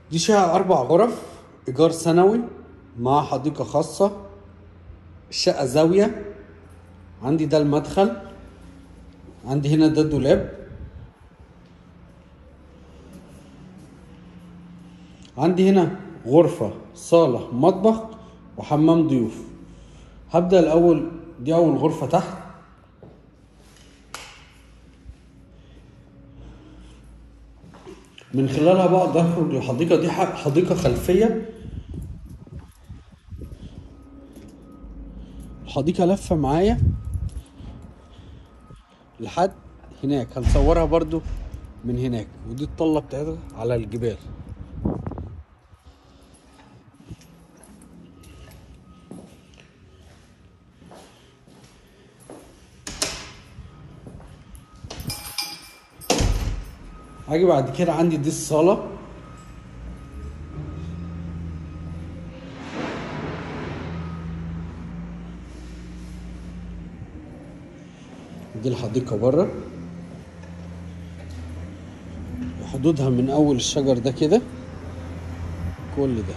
دي شقة أربع غرف إيجار سنوي مع حديقة خاصة الشقة زاوية عندي ده المدخل عندي هنا ده الدولاب عندي هنا غرفة صالة مطبخ وحمام ضيوف هبدأ الأول دي أول غرفة تحت من خلالها بقدر أخرج للحديقة دي ح- حديقة خلفية الحديقة لفة معايا لحد هناك هنصورها برضو من هناك ودي الطلة بتاعتها على الجبال هاجي بعد كده عندي دي الصالة دي الحديقة بره حدودها من أول الشجر ده كده كل ده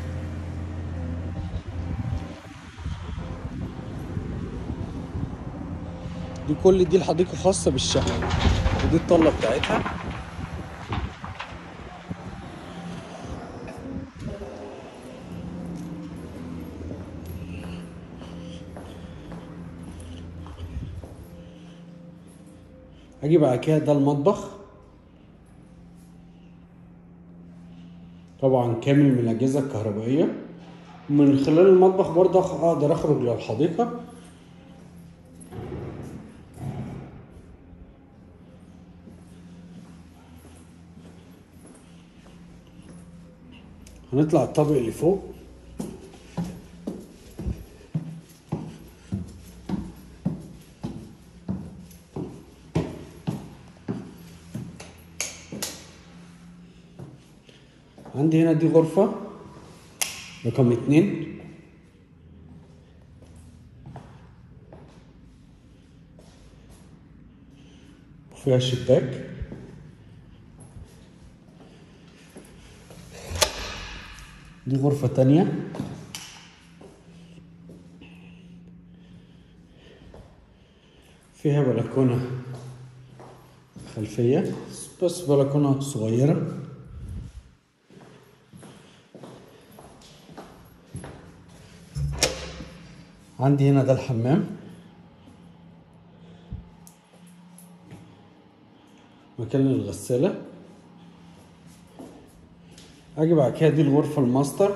دي كل دي الحديقة خاصة بالشقة ودي الطلة بتاعتها اجي بعد كده ده المطبخ طبعا كامل من الاجهزه الكهربائيه من خلال المطبخ برضه أخ- اقدر اخرج للحديقه هنطلع الطابق اللي فوق عندي هنا دي غرفة رقم اتنين وفيها شباك دي غرفة تانية فيها بلكونة خلفية بس بلكونة صغيرة عندي هنا ده الحمام مكان الغسالة اجي بعد كده دي الغرفة الماستر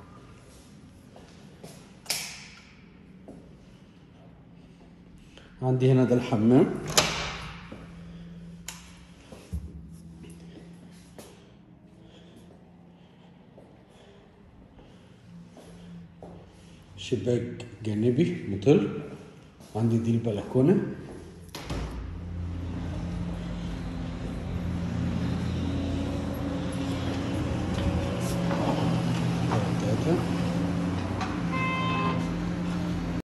عندي هنا ده الحمام شباك جانبي مطل عندي دي البلكونة